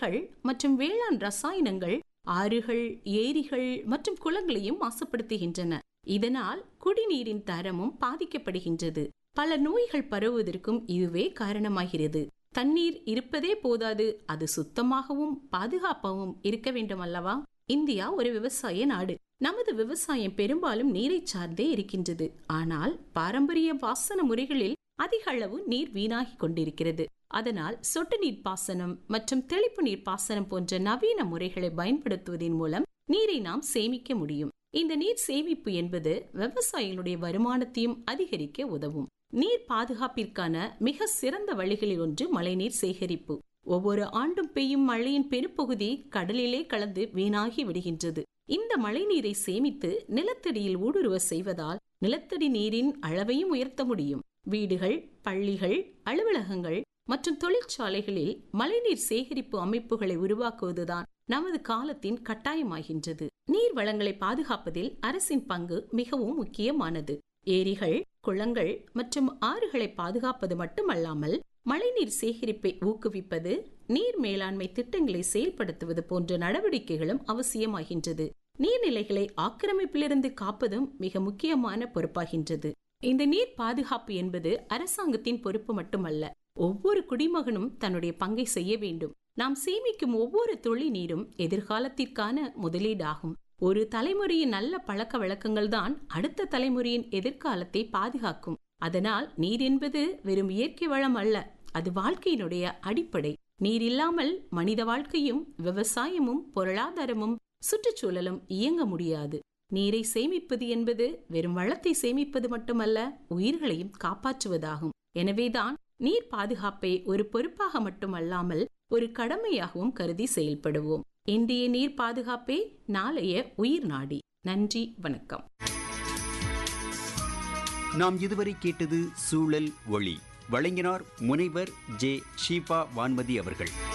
கழிவுகள் மற்றும் வேளாண் ரசாயனங்கள் ஆறுகள் ஏரிகள் மற்றும் குளங்களையும் மாசுபடுத்துகின்றன இதனால் குடிநீரின் தரமும் பாதிக்கப்படுகின்றது பல நோய்கள் பரவுவதற்கும் இதுவே காரணமாகிறது தண்ணீர் இருப்பதே போதாது அது சுத்தமாகவும் பாதுகாப்பாகவும் இருக்க வேண்டும் அல்லவா இந்தியா ஒரு விவசாய நாடு நமது விவசாயம் பெரும்பாலும் நீரை சார்ந்தே இருக்கின்றது ஆனால் பாரம்பரிய பாசன முறைகளில் அதிக அளவு நீர் வீணாகி கொண்டிருக்கிறது அதனால் சொட்டு நீர் பாசனம் மற்றும் தெளிப்பு நீர் பாசனம் போன்ற நவீன முறைகளை பயன்படுத்துவதன் மூலம் நீரை நாம் சேமிக்க முடியும் இந்த நீர் சேமிப்பு என்பது விவசாயிகளுடைய வருமானத்தையும் அதிகரிக்க உதவும் நீர் பாதுகாப்பிற்கான மிக சிறந்த வழிகளில் ஒன்று மழைநீர் சேகரிப்பு ஒவ்வொரு ஆண்டும் பெய்யும் மழையின் பெருப்பகுதி கடலிலே கலந்து வீணாகி விடுகின்றது இந்த மழைநீரை சேமித்து நிலத்தடியில் ஊடுருவ செய்வதால் நிலத்தடி நீரின் அளவையும் உயர்த்த முடியும் வீடுகள் பள்ளிகள் அலுவலகங்கள் மற்றும் தொழிற்சாலைகளில் மழைநீர் சேகரிப்பு அமைப்புகளை உருவாக்குவதுதான் நமது காலத்தின் கட்டாயமாகின்றது நீர் வளங்களை பாதுகாப்பதில் அரசின் பங்கு மிகவும் முக்கியமானது ஏரிகள் குளங்கள் மற்றும் ஆறுகளை பாதுகாப்பது மட்டுமல்லாமல் மழைநீர் சேகரிப்பை ஊக்குவிப்பது நீர் மேலாண்மை திட்டங்களை செயல்படுத்துவது போன்ற நடவடிக்கைகளும் அவசியமாகின்றது நீர்நிலைகளை ஆக்கிரமிப்பிலிருந்து காப்பதும் மிக முக்கியமான பொறுப்பாகின்றது இந்த நீர் பாதுகாப்பு என்பது அரசாங்கத்தின் பொறுப்பு மட்டுமல்ல ஒவ்வொரு குடிமகனும் தன்னுடைய பங்கை செய்ய வேண்டும் நாம் சேமிக்கும் ஒவ்வொரு துளி நீரும் எதிர்காலத்திற்கான முதலீடாகும் ஒரு தலைமுறையின் நல்ல பழக்க வழக்கங்கள் தான் அடுத்த தலைமுறையின் எதிர்காலத்தை பாதுகாக்கும் அதனால் நீர் என்பது வெறும் இயற்கை வளம் அல்ல அது வாழ்க்கையினுடைய அடிப்படை நீர் இல்லாமல் மனித வாழ்க்கையும் விவசாயமும் பொருளாதாரமும் சுற்றுச்சூழலும் இயங்க முடியாது நீரை சேமிப்பது என்பது வெறும் வளத்தை சேமிப்பது மட்டுமல்ல உயிர்களையும் காப்பாற்றுவதாகும் எனவேதான் நீர் பாதுகாப்பை ஒரு பொறுப்பாக மட்டுமல்லாமல் ஒரு கடமையாகவும் கருதி செயல்படுவோம் இந்திய நீர் பாதுகாப்பே நாளைய உயிர் நாடி நன்றி வணக்கம் நாம் இதுவரை கேட்டது சூழல் ஒளி வழங்கினார் முனைவர் ஜே ஷீபா வான்மதி அவர்கள்